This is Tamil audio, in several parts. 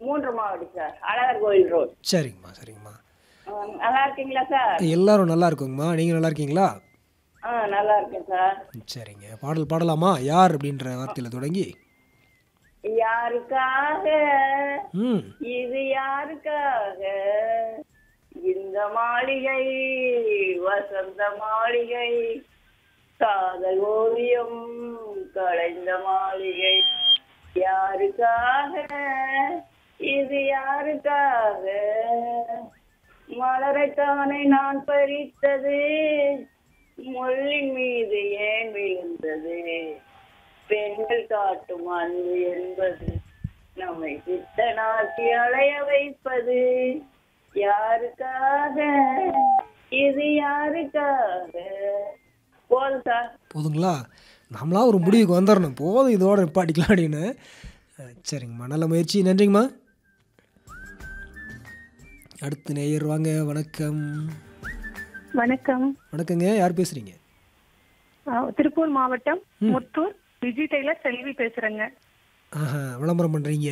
மூன்று மாவடி சார் அழகர் கோயில் ரோட் சரிங்கம்மா சரிங்கம்மா நல்லா இருக்கீங்களா சார் எல்லாரும் நல்லா இருக்குங்கம்மா நீங்கள் நல்லா இருக்கீங்களா ஆ நல்லா இருக்கேன் சார் சரிங்க பாடல் பாடலாமா யார் அப்படின்ற வார்த்தையில் தொடங்கி யாருக்காக ம் இது யாருக்காக இந்த மாளிகை வசந்த மாளிகை காதல் ஓவியம் கலைந்த மாளிகை யாருக்காக இது யாருக்காக மலரைத்தானே நான் பறித்தது முள்ளின் மீது ஏன் விழுந்தது பெண்கள் காட்டும் அன்பு என்பது நம்மை சித்தனாக்கி அலைய வைப்பது யாருக்காக இது யாருக்காக போதும் சார் போதுங்களா நம்மளா ஒரு முடிவுக்கு வந்துடணும் போதும் இதோட நிப்பாட்டிக்கலாம் அப்படின்னு அஹ், சரிங்கம்மா நல்ல முயற்சி நன்றிங்கம்மா அடுத்து நேயர் வாங்க வணக்கம் வணக்கம் வணக்கங்க யார் பேசுறீங்க ஆ, திருப்பூர் மாவட்டம் முத்தூர் விஜய் டெய்லர் செல்வி பேசுறேங்க ஆஹா விளம்பரம் பண்ணுறீங்க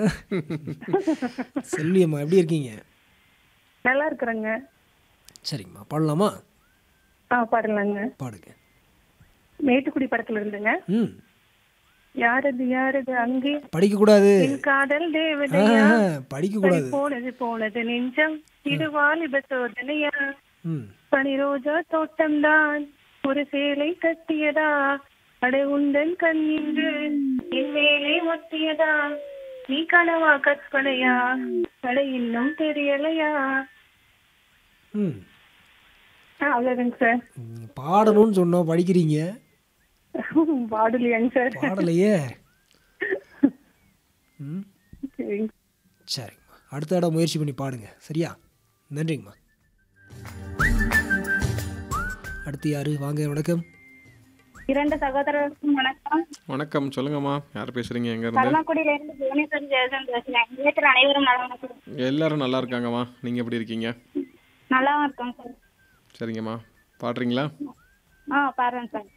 செல்வி அம்மா எப்படி இருக்கீங்க நல்லா இருக்கிறேங்க சரிங்கம்மா பாடலாமா ஆ பாடலாங்க பாடுங்க மேட்டுக்குடி படத்துல இருந்துங்க ம் யாரது யாரது அங்கே படிக்கக்கூடாது என் காதல் தேவதையா ஆஹா, படிக்கக்கூடாது போனது போனது நெஞ்சம் இது வாலிப சோதனையா ம் பனி ரோஜா தோட்டம்தான் ஒரு சேலை கட்டியதா அட உந்தன் கண் இன்று என் மேலே ஒட்டியதா நீ கனவா கற்பனையா அட இன்னும் தெரியலையா ம் ஆ, அவ்வளவுதாங்க சார் நீங்க பாடணும்னு சொன்னோம் படிக்கிறீங்க பாடலையாங்க சார் பாடலையே ம் சரிங்க சரிங்கம்மா அடுத்த இடம் முயற்சி பண்ணி பாடுங்க சரியா நன்றிங்கம்மா அடுத்து யாரு வாங்க வணக்கம் இரண்டு சகோதரர்களுக்கும் வணக்கம் வணக்கம் சொல்லுங்கம்மா யார் பேசுறீங்க எங்க இருந்து கர்மாக்குடியில இருந்து புவனேஸ்வரன் ஜெயசன் பேசுறேன் வீட்டில் அனைவரும் நலமா இருக்கிறோம். எல்லாரும் நல்லா இருக்காங்கம்மா நீங்க எப்படி இருக்கீங்க நல்லா இருக்கோம் சார் சரிங்கம்மா பாடுறீங்களா ஆ பாருங்க சார்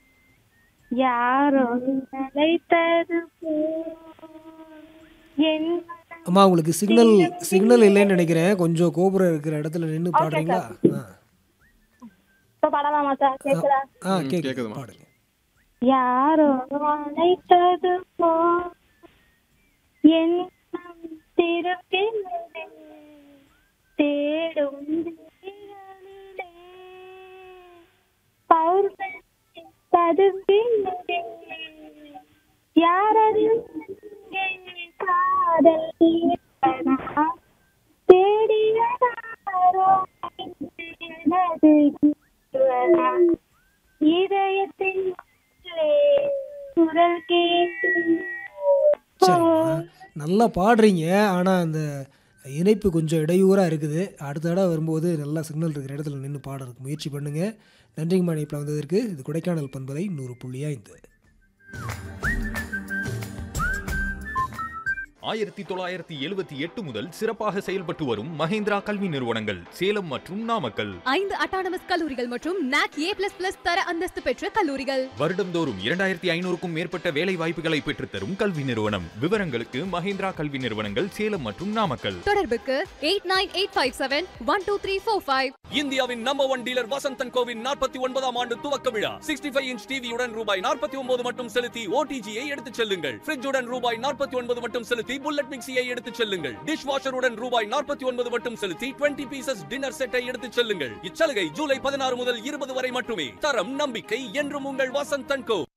யாரோ நினைத்தது போல் என் அம்மா உங்களுக்கு சிக்னல் சிக்னல் இல்லைன்னு நினைக்கிறேன் கொஞ்சம் கோபுரம் இருக்கிற இடத்துல நின்று பாடுறீங்களா ஆ இப்ப பாடலாமா சார் கேட்குதா ஆ ம், கேட்குது கேக்குதும்மா. பாடுங்க யாரோ அழைத்தது போல் என் திருப்பினதே தேடும் திரளிலே பௌர்ணமி பதும்பினதே யாரது இங்கே காதல் தீர்ப்பனா? தேடியதாரோ எனது ஈஸ்வரா. இதயத்தின் உள்ளே குரல் கேட்டு சரிம்மா நல்லா பாடுறீங்க ஆனால் அந்த இணைப்பு கொஞ்சம் இடையூறாக இருக்குது அடுத்த தடவை வரும்போது நல்லா சிக்னல் இருக்கிற இடத்துல நின்று பாடுறதுக்கு முயற்சி பண்ணுங்க நன்றிங்கம்மா இணைப்பில் வந்ததற்கு இது கொடைக்கானல் பண்பலை நூறு புள்ளி ஐந்து ஆயிரத்தி தொள்ளாயிரத்தி எழுபத்தி எட்டு முதல் சிறப்பாக செயல்பட்டு வரும் மஹேந்திரா கல்வி நிறுவனங்கள் சேலம் மற்றும் நாமக்கல் ஐந்து அட்டானமஸ் கல்லூரிகள் மற்றும் நாக் ஏ பிளஸ் பிளஸ் தர அந்தஸ்து பெற்ற கல்லூரிகள் வருடந்தோறும் இரண்டாயிரத்தி ஐநூறுக்கும் மேற்பட்ட வேலை வாய்ப்புகளை பெற்றுத்தரும் கல்வி நிறுவனம் விவரங்களுக்கு மஹேந்திரா கல்வி நிறுவனங்கள் சேலம் மற்றும் நாமக்கல் தொடர்புக்கு eight nine eight five seven one two three four five இந்தியாவின் நம்பர் ஒன் டீலர் வசந்தன் கோவின் நாற்பத்தி ஒன்பதாம் ஆண்டு துவக்க விழா சிக்ஸ்டி ஃபைவ் இன்ச் டிவியுடன் ரூபாய் நாற்பத்தி ஒன்பது மட்டும் செலுத்தி ஓடிஜியை எடுத்துச் செல்லுங்கள் ஃப்ரிட்ஜுடன் ரூபாய் நாற்பத்தி ஒன்பது மட்டும் செலுத்தி புல்லட் மிக்சியை எடுத்துச் செல்லுங்கள் டிஷ் வாஷருடன் ரூபாய் நாற்பத்தி ஒன்பது மட்டும் செலுத்தி டுவெண்ட்டி பீசஸ் டின்னர் செட்டை எடுத்துச் செல்லுங்கள் இச்சலுகை ஜூலை பதினாறு முதல் இருபது வரை மட்டுமே தரம் நம்பிக்கை என்றும் உங்கள் வசந்தன் கோ